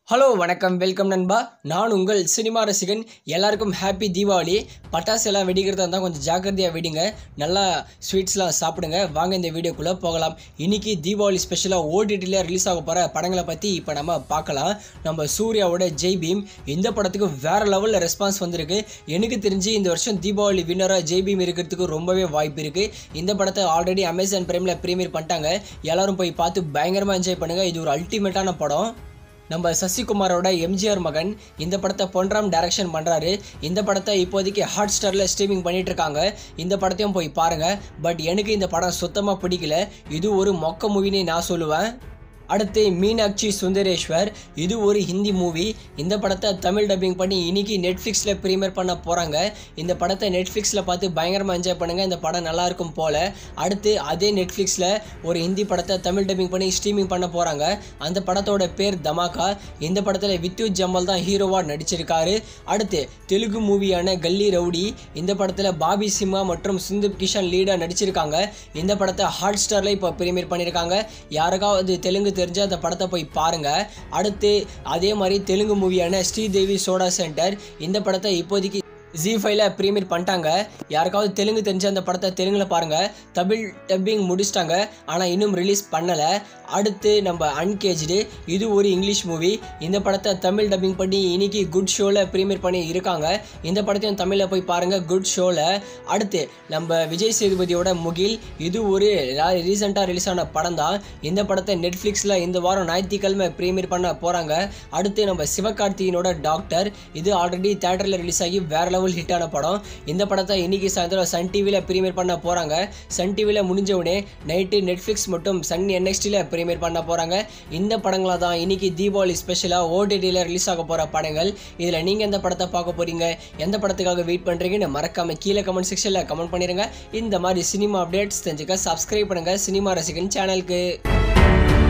hello வணக்கம் welcome நண்பா நான் உங்கள் சினிமா ரசிகன் எல்லாருக்கும் ஹாப்பி தீபாவளி பட்டாசு எல்லாம் வெடிக்கிறதா இருந்தால் கொஞ்சம் ஜாக்கிரதையாக வெடிங்க நல்லா ஸ்வீட்ஸ்லாம் சாப்பிடுங்க வாங்க இந்த வீடியோக்குள்ளே போகலாம் இன்னைக்கு தீபாவளி ஸ்பெஷலாக ஓடிடியில் ரிலீஸ் ஆக போகிற படங்களை பற்றி இப்போ நம்ம பார்க்கலாம் நம்ம சூர்யாவோட ஜெய் பீம் இந்த படத்துக்கு வேறு லெவலில் ரெஸ்பான்ஸ் வந்திருக்கு எனக்கு தெரிஞ்சு இந்த வருஷம் தீபாவளி வின்னராக ஜெய் பீம் இருக்கிறதுக்கு ரொம்பவே வாய்ப்பு இருக்குது இந்த படத்தை ஆல்ரெடி அமேசான் பிரைமில் ப்ரீமியர் பண்ணிட்டாங்க எல்லாரும் போய் பார்த்து பயங்கரமாக என்ஜாய் பண்ணுங்கள் இது ஒரு அல்டிமேட்டான படம் நம்ம சசிகுமாரோட எம்ஜிஆர் மகன் இந்த படத்தை பொன்ராம் டைரக்ஷன் பண்ணுறாரு இந்த படத்தை இப்போதைக்கு ஹாட் ஸ்டாரில் ஸ்ட்ரீமிங் பண்ணிட்டு இருக்காங்க இந்த படத்தையும் போய் பாருங்க பட் எனக்கு இந்த படம் சுத்தமாக பிடிக்கல இது ஒரு மொக்க மூவினே நான் சொல்லுவேன் அடுத்து மீனாட்சி சுந்தரேஸ்வர் இது ஒரு ஹிந்தி மூவி இந்த படத்தை தமிழ் டப்பிங் பண்ணி இன்னைக்கு நெட்ஃப்ளிக்ஸில் ப்ரீமியர் பண்ண போகிறாங்க இந்த படத்தை நெட்ஃப்ளிக்ஸில் பார்த்து பயங்கரமாக என்ஜாய் பண்ணுங்கள் இந்த படம் நல்லா இருக்கும் போல் அடுத்து அதே நெட்ஃப்ளிக்ஸில் ஒரு ஹிந்தி படத்தை தமிழ் டப்பிங் பண்ணி ஸ்ட்ரீமிங் பண்ண போகிறாங்க அந்த படத்தோட பேர் தமாகா இந்த படத்தில் வித்யுத் ஜம்மல் தான் ஹீரோவாக நடிச்சிருக்காரு அடுத்து தெலுங்கு மூவியான கல்லி ரவுடி இந்த படத்தில் பாபி சிம்மா மற்றும் சுந்தர் கிஷன் லீடாக நடிச்சிருக்காங்க இந்த படத்தை ஹாட் ஸ்டாரில் இப்போ ப்ரீமியர் பண்ணியிருக்காங்க யாருக்காவது தெலுங்கு தெரிஞ்ச அந்த படத்தை போய் பாருங்க அடுத்து அதே மாதிரி தெலுங்கு மூவியான ஸ்ரீதேவி சோடா சென்டர் இந்த படத்தை இப்போதைக்கு ஜி ஃபைவ்ல ப்ரீமியர் பண்ணிட்டாங்க யாருக்காவது தெலுங்கு தெரிஞ்ச அந்த படத்தை தெலுங்கில் பாருங்கள் தமிழ் டப்பிங் முடிச்சிட்டாங்க ஆனால் இன்னும் ரிலீஸ் பண்ணலை அடுத்து நம்ம அன்கேஜ்டு இது ஒரு இங்கிலீஷ் மூவி இந்த படத்தை தமிழ் டப்பிங் பண்ணி இன்னைக்கு குட் ஷோவில் ப்ரீமியர் பண்ணி இருக்காங்க இந்த படத்தையும் தமிழில் போய் பாருங்கள் குட் ஷோவில் அடுத்து நம்ம விஜய் சேதுபதியோட முகில் இது ஒரு ரீசெண்டாக ரிலீஸ் ஆன படம் தான் இந்த படத்தை நெட்ஃப்ளிக்ஸில் இந்த வாரம் ஞாயிற்றுக்கிழமை ப்ரீமியர் பண்ண போகிறாங்க அடுத்து நம்ம சிவகார்த்திகனோட டாக்டர் இது ஆல்ரெடி தேட்டரில் ரிலீஸ் ஆகி வேற லெவல் ஹிட்டான படம் இந்த படத்தை இன்னைக்கு சாயந்தரம் சன் டிவியில் ப்ரீமியர் பண்ண போகிறாங்க சன் டிவியில் முடிஞ்ச உடனே நைட்டு நெட்ஃப்ளிக்ஸ் மற்றும் சன் என்எக்ஸ்டியில் ப்ரீமியர் பண்ண போகிறாங்க இந்த படங்களாக தான் இன்னைக்கு தீபாவளி ஸ்பெஷலாக ஓடிடியில் ரிலீஸ் ஆக போகிற படங்கள் இதில் நீங்கள் எந்த படத்தை பார்க்க போகிறீங்க எந்த படத்துக்காக வெயிட் பண்ணுறீங்கன்னு மறக்காம கீழே கமெண்ட் செக்ஷனில் கமெண்ட் பண்ணிடுங்க இந்த மாதிரி சினிமா அப்டேட்ஸ் தெரிஞ்சுக்க சப்ஸ்கிரைப் பண்ணுங்கள் சினிமா ரசிகன் சேனலுக்கு